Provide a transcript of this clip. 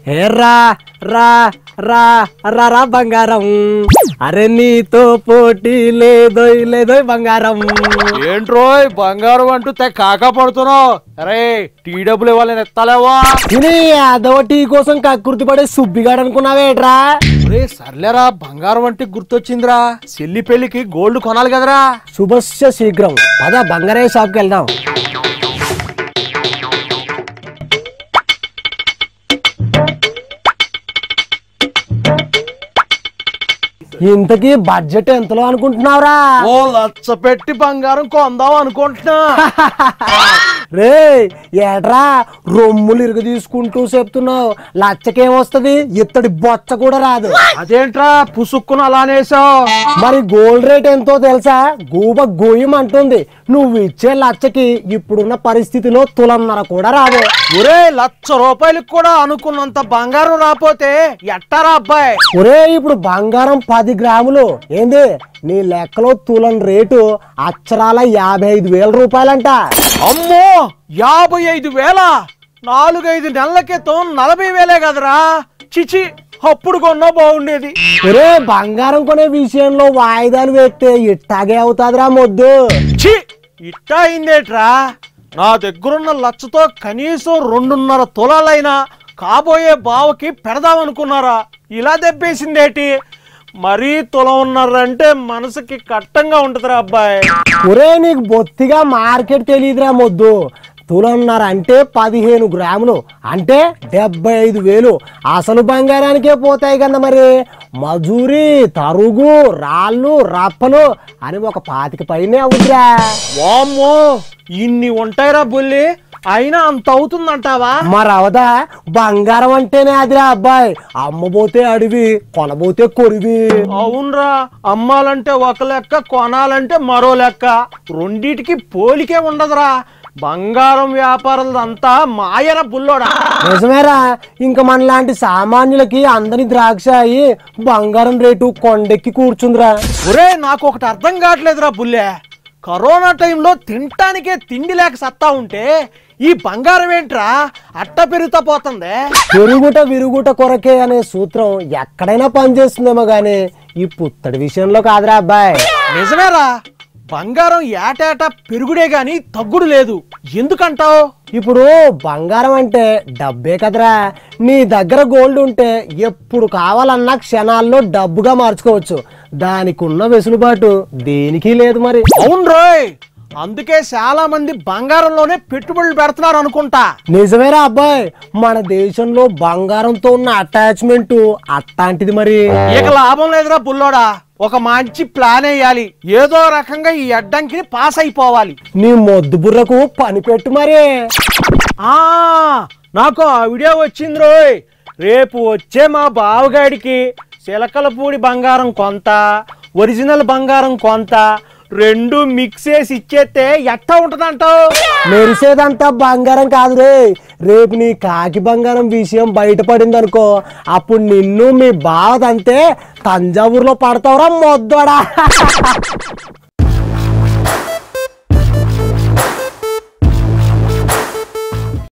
హేర్రా రా రా రా రా బంగారం అరే నీతో పోటీ లేదోయ్ లేదోయ్ బంగారం ఏంట్రోయ్ బంగారం అంటూ తెగ కాకా పడుతున్నావు అరే టీ డబ్బులు ఇవ్వాలని ఎత్తాలేవా ఇది అదో టీ కోసం కక్కుర్తి పడే సుబ్బిగాడు అనుకున్నావేట్రా ఒరే సర్లేరా బంగారం అంటే గుర్తొచ్చిందిరా చెల్లి పెళ్లికి గోల్డ్ కొనాలి కదరా శుభస్య శీఘ్రం పద బంగారం షాప్కి వెళ్దాం ఇంతకీ బడ్జెట్ ఎంతలో అనుకుంటున్నావురా ఓ లచ్చ పెట్టి బంగారం కొందాం అనుకుంటున్నా రే ఏట్రా రొమ్ములు ఇరుగు తీసుకుంటూ చెప్తున్నావు లచ్చకేమొస్తది ఇత్తడి బొచ్చ కూడా రాదు అదేంట్రా పుసుక్కున అలానేసావు మరి గోల్డ్ రేట్ ఎంతో తెలుసా గూబ గోయం అంటుంది నువ్వు ఇచ్చే లచ్చకి ఇప్పుడున్న పరిస్థితిలో తులన్నర కూడా రాదు ఒరే లక్ష రూపాయలకి కూడా అనుకున్నంత బంగారం రాపోతే ఎట్టారా అబ్బాయి ఒరే ఇప్పుడు బంగారం పది గ్రాములు ఏంది నీ లెక్కలో తులం రేటు అక్షరాల యాభై ఐదు వేల రూపాయలంట అమ్మో యాభై ఐదు వేల నాలుగైదు నెలల క్రితం నలభై వేలే కదరా చిచి అప్పుడు కొన్నా బాగుండేది ఒరే బంగారం కొనే విషయంలో వాయిదాలు వేస్తే ఇట్టాగే అవుతాదిరా మొద్దు చి ఇట్టా అయిందేట్రా నా దగ్గరున్న లచ్చతో కనీసం రెండున్నర తులాలైనా కాబోయే బావకి పెడదామనుకున్నారా ఇలా దెబ్బేసిందేటి మరీ తులం ఉన్నారంటే మనసుకి కట్టంగా ఉంటదిరా అబ్బాయి ఒరే నీకు బొత్తిగా మార్కెట్ తెలియదురా మొద్దు తులన్నర అంటే పదిహేను గ్రాములు అంటే డెబ్బై ఐదు వేలు అసలు బంగారానికే పోతాయి కదా మరి మజూరి తరుగు రాళ్ళు రప్పలు అని ఒక పాతిక పైనే అవుతురా వామ్మో ఇన్ని ఉంటాయిరా బుల్లి అయినా అంత అవుతుందంటావా మరి అవదా బంగారం అంటేనే అదిరా అబ్బాయి అమ్మబోతే అడివి కొనబోతే కొరివి అవునరా అమ్మాలంటే ఒక లెక్క కొనాలంటే మరో లెక్క రెండిటికి పోలికే ఉండదురా బంగారం వ్యాపారులంతా మాయర బుల్లోడా నిజమేరా ఇంకా మనలాంటి సామాన్యులకి అందని ద్రాక్ష అయి బంగారం రేటు కొండెక్కి కూర్చుందిరా ఒరే నాకు ఒకటి అర్థం కావట్లేదురా బుల్లే కరోనా టైంలో తినటానికే తిండి లేక సత్తా ఉంటే ఈ బంగారం ఏంట్రా అట్ట పెరుగుతా పోతుంది పెరుగుట విరుగుట కొరకే అనే సూత్రం ఎక్కడైనా పనిచేస్తుందేమో గానీ ఈ పుత్తడి విషయంలో కాదురా అబ్బాయి నిజమేరా బంగారం ఏటేటా పెరుగుడే గాని తగ్గుడు లేదు ఎందుకంటావు ఇప్పుడు బంగారం అంటే డబ్బే కదరా నీ దగ్గర గోల్డ్ ఉంటే ఎప్పుడు కావాలన్నా క్షణాల్లో డబ్బుగా మార్చుకోవచ్చు దానికి ఉన్న వెసులుబాటు దేనికి లేదు మరి అవును రోయ్ అందుకే చాలా మంది బంగారంలోనే పెట్టుబడులు పెడుతున్నారు అనుకుంటా నిజమేరా అబ్బాయి మన దేశంలో బంగారంతో ఉన్న అటాచ్మెంట్ అట్లాంటిది మరి ఇక లాభం లేదురా బుల్లోడా ఒక మంచి ప్లాన్ వేయాలి ఏదో రకంగా ఈ అడ్డంకిని పాస్ అయిపోవాలి నీ మొద్దు బుర్రకు పని పెట్టు మరి ఆ నాకు ఆ వీడియో వచ్చింది రోయ్ రేపు వచ్చే మా బావగాడికి చిలకలపూడి బంగారం కొంత ఒరిజినల్ బంగారం కొంత రెండు మిక్స్ చేసి ఇచ్చేస్తే ఎట్టా ఉంటదంటావు మెరిసేదంతా బంగారం కాదు రే రేపు నీ కాకి బంగారం విషయం బయటపడింది అనుకో అప్పుడు నిన్ను మీ బావదంతే తంజావూరులో పడతావురా మొద్దోడా